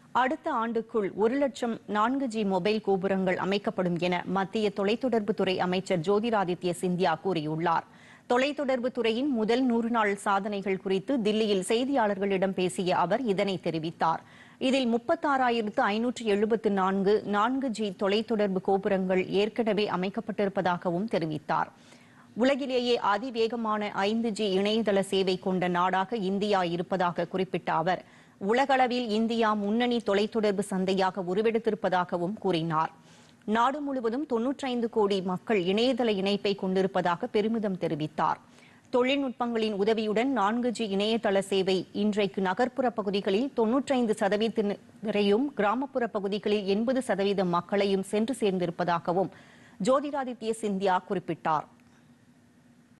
அடுத்த ஆண்டுக்குள் ஒரு லட்சம் நான்கு ஜி மொபைல் கோபுரங்கள் அமைக்கப்படும் என மத்திய தொலைத்தொடர்புத்துறை அமைச்சர் ஜோதிராதித்ய சிந்தியா கூறியுள்ளார் தொலைத்தொடர்பு துறையின் முதல் நூறு நாள் சாதனைகள் குறித்து தில்லியில் செய்தியாளர்களிடம் பேசிய அவர் இதனை தெரிவித்தார் இதில் முப்பத்தாறாயிரத்து ஐநூற்று எழுபத்து நான்கு நான்கு ஜி தொலைத்தொடர்பு கோபுரங்கள் ஏற்கனவே அமைக்கப்பட்டிருப்பதாகவும் தெரிவித்தார் உலகிலேயே அதிவேகமான ஐந்து ஜி இணையதள சேவை கொண்ட நாடாக இந்தியா இருப்பதாக குறிப்பிட்ட அவர் உலகளவில் இந்தியா முன்னணி தொலைத்தொடர்பு சந்தையாக உருவெடுத்திருப்பதாகவும் கூறினார் நாடு முழுவதும் தொன்னூற்றைந்து கோடி மக்கள் இணையதள இணைப்பை கொண்டிருப்பதாக பெருமிதம் தெரிவித்தார் தொழில்நுட்பங்களின் உதவியுடன் நான்கு ஜி இணையதள சேவை இன்றைக்கு நகர்ப்புற பகுதிகளில் தொன்னூற்றைந்து சதவீதத்தினரையும் கிராமப்புற பகுதிகளில் எண்பது சதவீத மக்களையும் சென்று சேர்ந்திருப்பதாகவும் ஜோதிராதித்ய சிந்தியா குறிப்பிட்டார்